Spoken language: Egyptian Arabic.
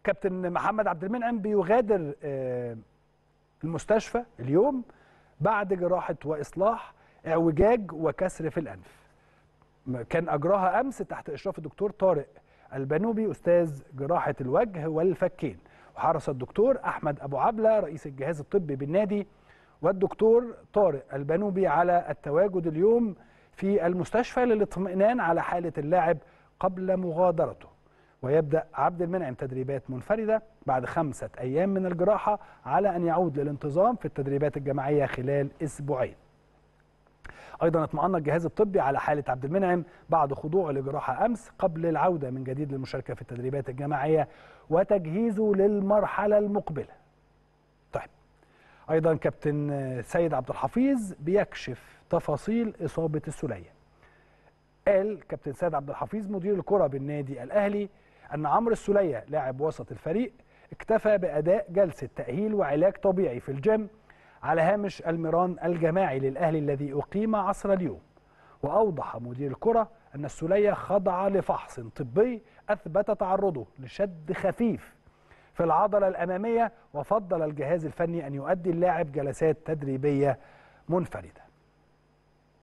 كابتن محمد عبد المنعم بيغادر آه، المستشفى اليوم بعد جراحه واصلاح اعوجاج وكسر في الانف كان اجراها امس تحت اشراف الدكتور طارق البنوبي استاذ جراحه الوجه والفكين وحرص الدكتور احمد ابو عبله رئيس الجهاز الطبي بالنادي والدكتور طارق البنوبي على التواجد اليوم في المستشفى للاطمئنان على حاله اللاعب قبل مغادرته ويبدا عبد المنعم تدريبات منفرده بعد خمسه ايام من الجراحه على ان يعود للانتظام في التدريبات الجماعيه خلال اسبوعين ايضا اطمأن الجهاز الطبي على حاله عبد المنعم بعد خضوعه لجراحه امس قبل العوده من جديد للمشاركه في التدريبات الجماعيه وتجهيزه للمرحله المقبله. طيب ايضا كابتن سيد عبد الحفيظ بيكشف تفاصيل اصابه السوليه. قال كابتن سيد عبد الحفيظ مدير الكره بالنادي الاهلي ان عمرو السوليه لاعب وسط الفريق اكتفى باداء جلسه تاهيل وعلاج طبيعي في الجيم على هامش المران الجماعي للأهلي الذي أقيم عصر اليوم وأوضح مدير الكرة أن السولية خضع لفحص طبي أثبت تعرضه لشد خفيف في العضلة الأمامية وفضل الجهاز الفني أن يؤدي اللاعب جلسات تدريبية منفردة